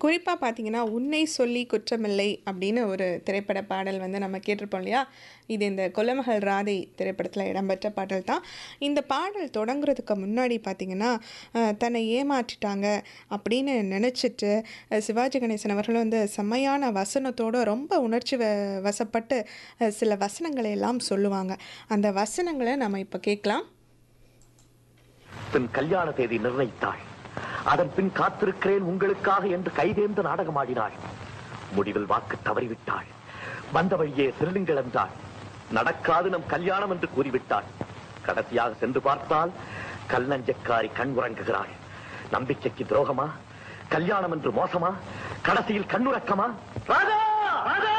குறிப்பாக பார்த்தீங்கன்னா உன்னை சொல்லி குற்றமில்லை அப்படின்னு ஒரு திரைப்பட பாடல் வந்து நம்ம கேட்டிருப்போம் இல்லையா இது இந்த கொலமகள் ராதை திரைப்படத்தில் இடம்பெற்ற பாடல் தான் இந்த பாடல் தொடங்குறதுக்கு முன்னாடி பார்த்தீங்கன்னா அஹ், தன்னை ஏமாற்றிட்டாங்க அப்படின்னு நினச்சிட்டு அஹ், சிவாஜி கணேசன் அவர்கள் வந்து செம்மையான வசனத்தோட ரொம்ப உணர்ச்சி வ வசப்பட்டு அஹ், சில வசனங்களை எல்லாம் சொல்லுவாங்க அந்த வசனங்களை நம்ம இப்போ கேட்கலாம் பின் கல்யாண தேதி நிர்ணயித்தாள் அதன் பின் காத்திருக்கிறேன் உங்களுக்காக என்று கைதேர்ந்து நாடகமாடினாள் முடிவில் வாக்கு தவறிவிட்டாள் வந்த வழியே திருலிங்கள் என்றாள் நடக்காது நம் கல்யாணம் என்று கூறிவிட்டாள் கடைசியாக சென்று பார்த்தால் கல்லஞ்சக்காரி கண் உறங்குகிறாள் நம்பிக்கைக்கு துரோகமா கல்யாணம் என்று மோசமா கடைசியில் கண்ணுறக்கமா ராதா ராதா